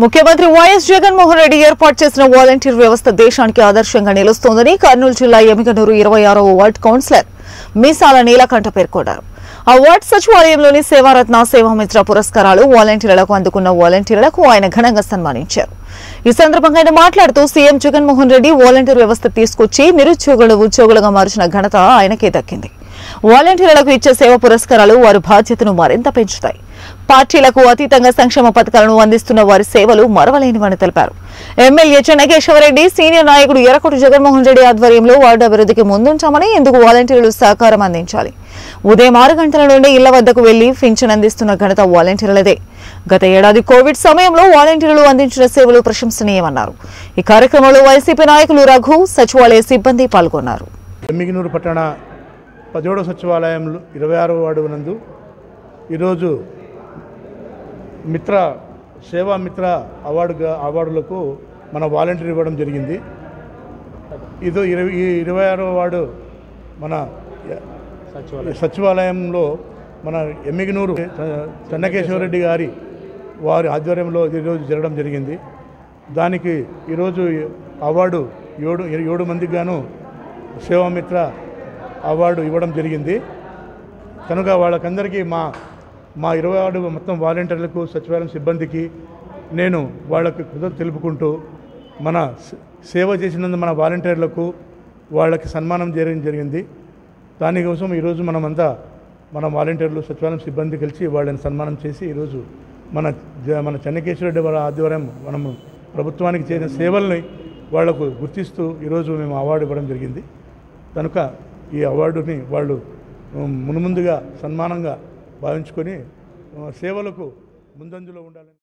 ముఖ్యమంత్రి వైఎస్ జగన్మోహన్ రెడ్డి ఏర్పాటు చేసిన వాలంటీర్ వ్యవస్థ దేశానికి ఆదర్శంగా నిలుస్తోందని కర్నూలు జిల్లా ఎమిగనూరు ఇరవై ఆరవ వార్డ్ కౌన్సిలర్ మీసాల నీలకంఠ పేర్కొన్నారు ఆ వార్డ్ సచివాలయంలోని సేవారత్న సేవామిత్ర పురస్కారాలు వాలంటీర్లకు అందుకున్న వాలంటీర్లకు ఆయన ఘనంగా సన్మానించారు ఈ సందర్భంగా ఆయన మాట్లాడుతూ సీఎం జగన్మోహన్ రెడ్డి వాలంటీర్ వ్యవస్థ తీసుకొచ్చి నిరుద్యోగులు ఉద్యోగులుగా మార్చిన ఘనత ఆయనకే దక్కింది వాలంటీర్లకు ఇచ్చే సేవ పురస్కారాలు వారి బాధ్యతను మరింత పెంచుతాయి పార్టీలకు అతీతంగా సంక్షేమ పథకాలను అందిస్తున్న వారి సేవలు మరవలేనివని తెలిపారు ఎమ్మెల్యే చెన్నకేశవరెడ్డి సీనియర్ నాయకుడు ఎర్రకోటి జగన్మోహన్ రెడ్డి ఆధ్వర్యంలో వార్డు అభివృద్ధికి ముందుంచామని ఇందుకు వాలంటీర్లు సహకారం అందించాలి ఉదయం ఆరు గంటల నుండి ఇళ్ల వద్దకు వెళ్లి పింఛన్ అందిస్తున్న ఘనత వాలంటీర్లదే గత ఏడాది కోవిడ్ సమయంలో వాలంటీర్లు అందించిన సేవలు ప్రశంసనీయమన్నారు ఈ కార్యక్రమంలో వైసీపీ నాయకులు రఘు సచివాలయ సిబ్బంది పాల్గొన్నారు ఎమ్మిగినూరు పట్టణ పదిహేడవ సచివాలయంలో ఇరవై ఆరవ వార్డు నందు ఈరోజు మిత్ర సేవా మిత్ర అవార్డుగా అవార్డులకు మన వాలంటీర్ ఇవ్వడం జరిగింది ఇది ఇరవై ఈ ఇరవై ఆరవ వార్డు మన సచివాలయంలో మన ఎమ్మిగినూరు చెన్నకేశ్వరరెడ్డి గారి వారి ఆధ్వర్యంలో ఈరోజు జరగడం జరిగింది దానికి ఈరోజు అవార్డు ఏడు ఏడు మందికి గాను సేవామిత్ర అవార్డు ఇవ్వడం జరిగింది కనుక వాళ్ళకందరికీ మా మా ఇరవై ఆరు మొత్తం వాలంటీర్లకు సచివాలయం సిబ్బందికి నేను వాళ్ళకి కృతజ్ఞత తెలుపుకుంటూ మన సే- సేవ చేసినందుకు మన వాలంటీర్లకు వాళ్ళకి సన్మానం చేయడం జరిగింది దానికోసం ఈరోజు మనమంతా మన వాలంటీర్లు సచివాలయం సిబ్బంది కలిసి వాళ్ళని సన్మానం చేసి ఈరోజు మన జ- మన చెన్నకేశ్వరరెడ్డి వారి ఆధ్వర్యం మనము ప్రభుత్వానికి చేసిన సేవల్ని వాళ్లకు గుర్తిస్తూ ఈరోజు మేము అవార్డు ఇవ్వడం జరిగింది కనుక ఈ అవార్డుని వాళ్ళు ఉమ్, మునుముందుగా సన్మానంగా భావించుకొని ఆ, సేవలకు ముందంజలో ఉండాలని